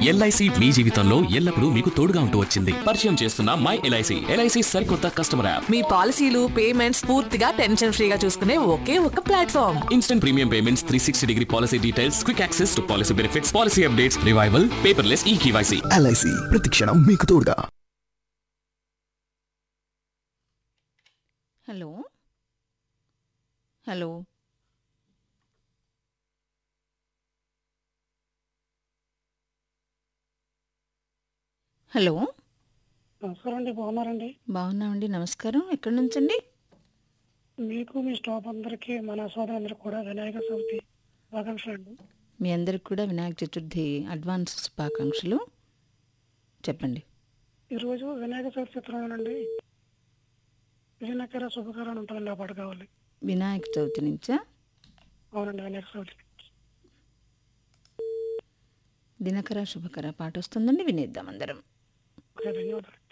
LIC మీ జీవితంలో ఎల్లప్పుడూ మీకు తోడుగా ఉంటూ వచ్చింది పరిచయం చేస్తున్న మై ఎల్ఐసి ఎల్ఐసి సరికొత్త కస్టమర్ యాప్ మీ పాలసీలు పేమెంట్స్ పూర్తిగా టెన్షన్ ఫ్రీగా చూసుకునే ఒకే ఒక platform instant premium payments three sixty degree policy details quick access to policy benefits policy updates revival paperless e KYC LIC ప్రతిక్షణం మీకు తోడుగా హలో హలో హలో నమస్కారం అండి బాగున్నారండి బాగున్నామండి నమస్కారం ఎక్కడి నుంచండి మీకు మీ స్టాఫ్ అందరికీ మన సోదరులందరికీ కూడా వినాయక చవితి శుభాకాంక్షలు అండి మీ అందరికి కూడా వినాయక చతుర్థి అడ్వాన్స్ శుభాకాంక్షలు చెప్పండి ఈరోజు వినాయక చవితి చిత్రంలోనండి విజయనగర శుభకరణ ఉంటుందండి ఆ పాట కావాలి వినాయక చవితి నుంచా అవునండి వినాయక చవితి దినకర శుభకర పాట వస్తుందండి వినేద్దాం అందరం ఓకే ధన్యవాదాలు